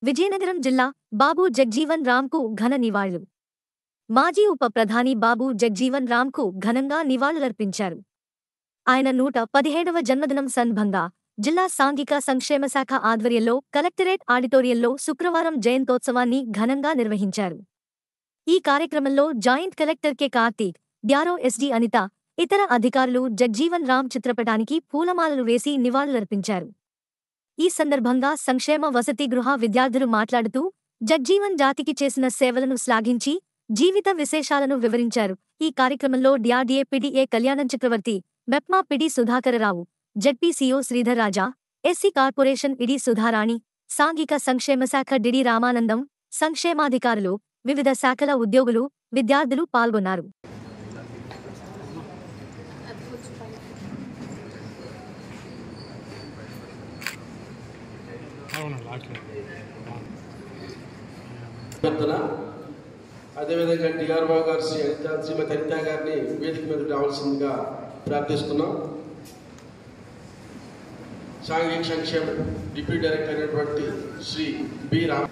విజయనగరం జిల్లా బాబు జగ్జీవన్ రామ్కు ఘన నివాళులు మాజీ ఉప ప్రధాని బాబు జగ్జీవన్ రామ్కు ఘనంగా నివాళులర్పించారు ఆయన నూట పదిహేడవ జన్మదినం సందర్భంగా జిల్లా సాంఘిక సంక్షేమ శాఖ ఆధ్వర్యంలో కలెక్టరేట్ ఆడిటోరియంలో శుక్రవారం జయంతోత్సవాన్ని ఘనంగా నిర్వహించారు ఈ కార్యక్రమంలో joint collector K Karthik DRO SD Anitha ఇతర అధికారులు జగ్జీవన్ రామ్ చిత్రపటానికి పూలమాలలు వేసి నివాళులర్పించారు ఈ సందర్భంగా సంక్షేమ వసతి గృహ విద్యార్థులు మాట్లాడుతూ జగ్జీవన్ జాతికి చేసిన సేవలను శ్లాఘించి జీవిత విశేషాలను వివరించారు ఈ కార్యక్రమంలో DRDA PDA Kalyanam Chakravarthi MEPMA PD Sudhakara Rao ZPCO Sridhar Raja SC corporation ED Sudharani సాంఘిక సంక్షేమ శాఖ డిడి రామానందం సంక్షేమాధికారులు వివిధ శాఖల ఉద్యోగులు విద్యార్థులు పాల్గొన్నారు అవును లాట్లో అభ్యర్థన అదేవిధంగా డిఆర్ఓ గారు శ్రీ అనిత శ్రీమతి అనిత గారిని వేదిక మీద రావాల్సిందిగా ప్రార్థిస్తున్నాం సాంఘిక సంక్షేమ డిప్యూటీ డైరెక్టర్ అయినటువంటి Sri B Ram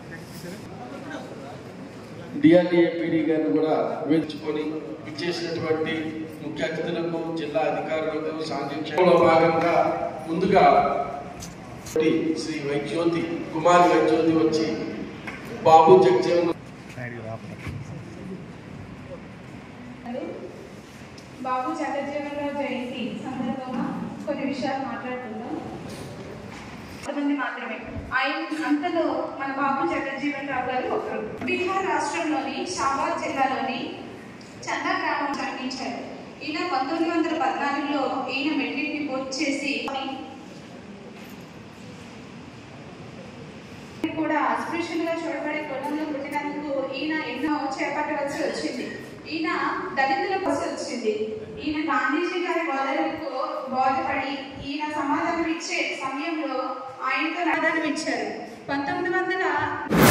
DRDA PD గారిని కూడా వేదించుకొని ఇచ్చేసినటువంటి ముఖ్య అతిథులకు జిల్లా అధికారులకు సాంఘిక క్షేమంలో భాగంగా ముందుగా శ్రీ వైజ్యోతి కుమారి వైజ్యోతి వచ్చి బాబు జగ్జీవన్ బాబు జగజ్జీవనరావు జయంతి సందర్భంగా కొన్ని విషయాలు మాట్లాడుకుందాం కొంతమంది మాత్రమే ఆయన అంతలో మన బాబు జగజ్జీవన్ రావు గారు ఒకరు బీహార్ రాష్ట్రంలోని షాబాద్ జిల్లాలోని చందా గ్రామం జన్మించారు ఈయన పంతొమ్మిది వందల పద్నాలుగులో ఈయన మెట్రిక్ ని పూర్తి చేసి కూడా అస్పృశ్యంగా చూడబడే కులంలో పుట్టినందుకు ఈయన ఎన్నో చేపట్టవలసి వచ్చింది ఈయన దళితుల కోసం వచ్చింది ఈయన గాంధీజీ గారి బోధనలకు బోధపడి ఈయన సమాధానం ఇచ్చే సమయంలో ఆయనతో సమాధానం ఇచ్చారు పంతొమ్మిది వందల